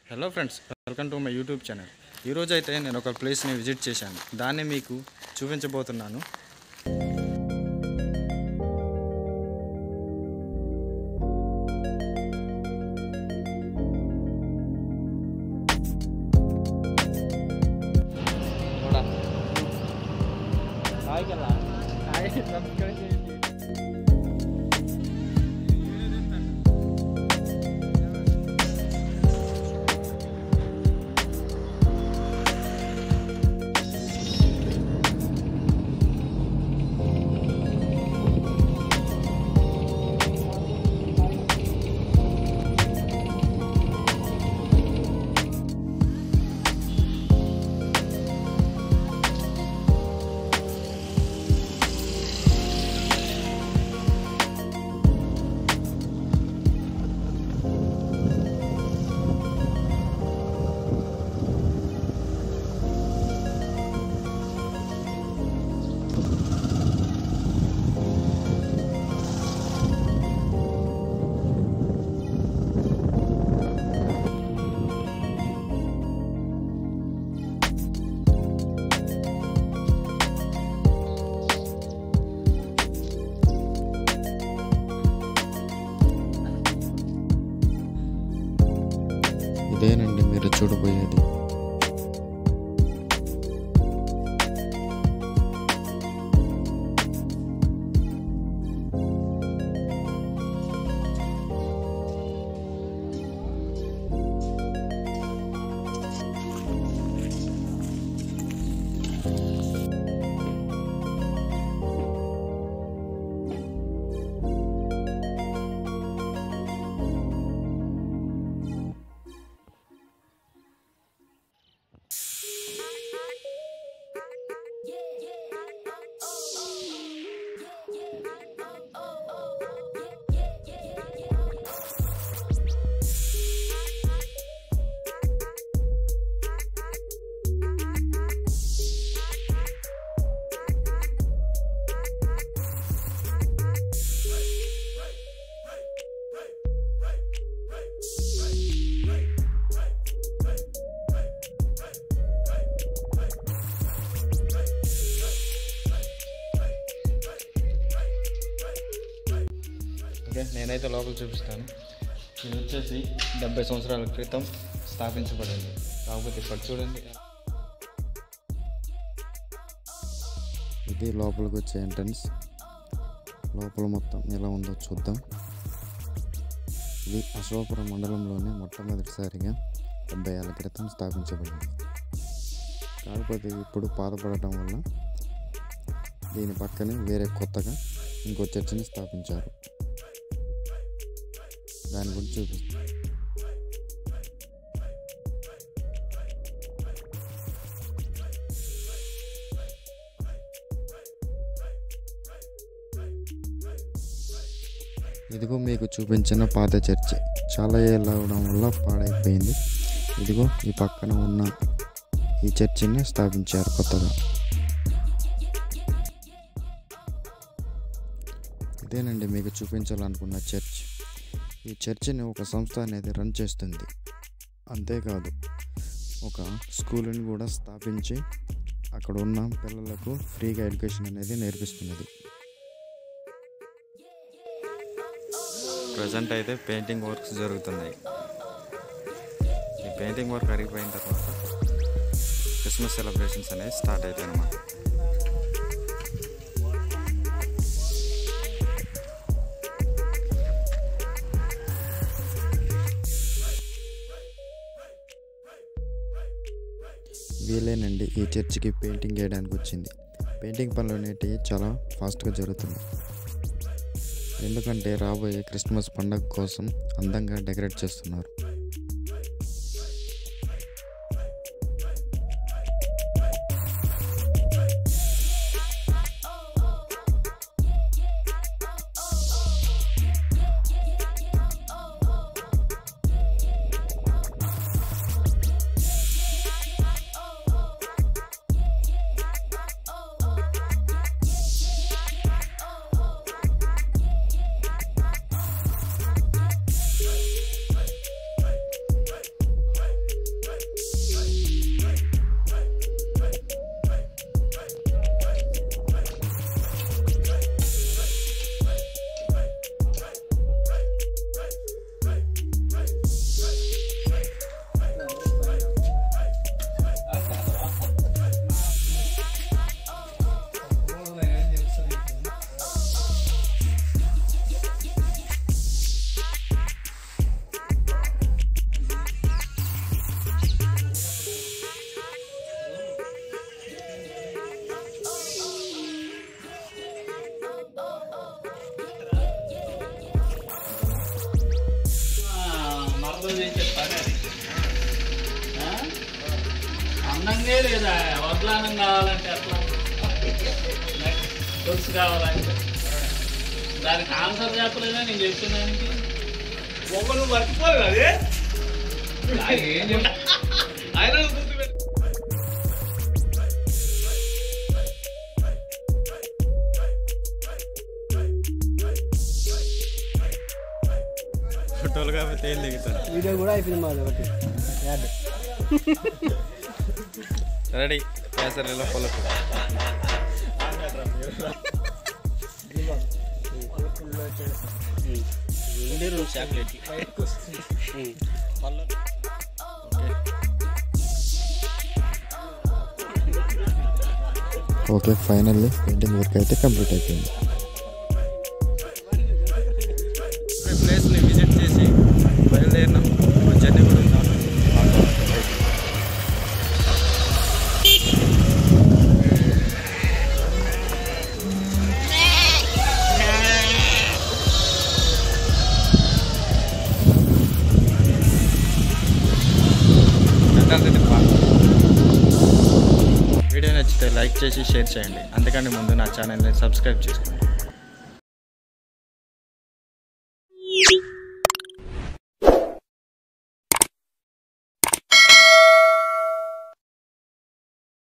Hello friends welcome to my YouTube channel ఈరోజు అయితే నేను ఒక ప్లేస్ని విజిట్ చేశాను దాన్ని మీకు చూపించబోతున్నాను ఇదేనండి మీరు చూడబోయేది ఓకే నేనైతే లోపల చూపిస్తాను ఇది వచ్చేసి డెబ్బై సంవత్సరాల క్రితం స్థాపించబడింది కాకపోతే ఇక్కడ చూడండి ఇది లోపలికి వచ్చే ఎంట్రన్స్ లోపల మొత్తం ఎలా ఉందో చూద్దాం ఇది అశోకపురం మండలంలోనే మొట్టమొదటిసారిగా డెబ్బై ఏళ్ళ క్రితం స్థాపించబడింది కాకపోతే ఇప్పుడు పాతపడటం వల్ల దీని పక్కనే వేరే కొత్తగా ఇంకో చర్చిని స్థాపించారు దాని గురించి చూపిస్తాం ఇదిగో మీకు చూపించిన పాత చర్చి చాలా ఏళ్ళు అవడం వల్ల పాడైపోయింది ఇదిగో ఈ పక్కన ఉన్న ఈ చర్చిని స్థాపించారు కొత్తగా ఇదేనండి మీకు చూపించాలనుకున్న చర్చ్ ఈ చర్చిని ఒక సంస్థ అనేది రన్ చేస్తుంది అంతేకాదు ఒక స్కూల్ని కూడా స్థాపించి అక్కడ ఉన్న పిల్లలకు ఫ్రీగా ఎడ్యుకేషన్ అనేది నేర్పిస్తున్నది ప్రజెంట్ అయితే పెయింటింగ్ వర్క్స్ జరుగుతున్నాయి ఈ పెయింటింగ్ వర్క్ అరిగిపోయిన తర్వాత క్రిస్మస్ సెలబ్రేషన్స్ అనేవి స్టార్ట్ అవుతాయి అన్నమాట వీలేనండి ఈ చర్చికి పెయింటింగ్ వేయడానికి వచ్చింది పెయింటింగ్ పనులు అనేటివి చాలా ఫాస్ట్గా జరుగుతున్నాయి ఎందుకంటే రాబోయే క్రిస్మస్ పండగ కోసం అందంగా డెకరేట్ చేస్తున్నారు ఆ? అందంగా లేదా వడ్లానం కావాలంటే ఎట్లా తెలుసు కావాలంటే దానికి ఆన్సర్ చెప్పలేదా నేను చెప్పిన దానికి ఒకరు మర్చిపోరు అదే దానికి ఏం చెప్ప ఆయన గుర్తుపెట్టు ఫోటోలు కాబట్టి ఏం దిగుతారు వీడియో కూడా అయిపోయింది మాది ఒకటి యాడ్ రెడీ కేసరిలో పొలకు ఉండే రెండు chocolate okay finally painting work అయితే కంప్లీట్ అయిపోయింది ప్లేస్ని విజిట్ చేసి బయలుదేరినాం ఇప్పుడు జర్నీ గురించి వీడియో నచ్చితే లైక్ చేసి షేర్ చేయండి అంతకంటే ముందు నా ఛానల్ని సబ్స్క్రైబ్ చేసుకోండి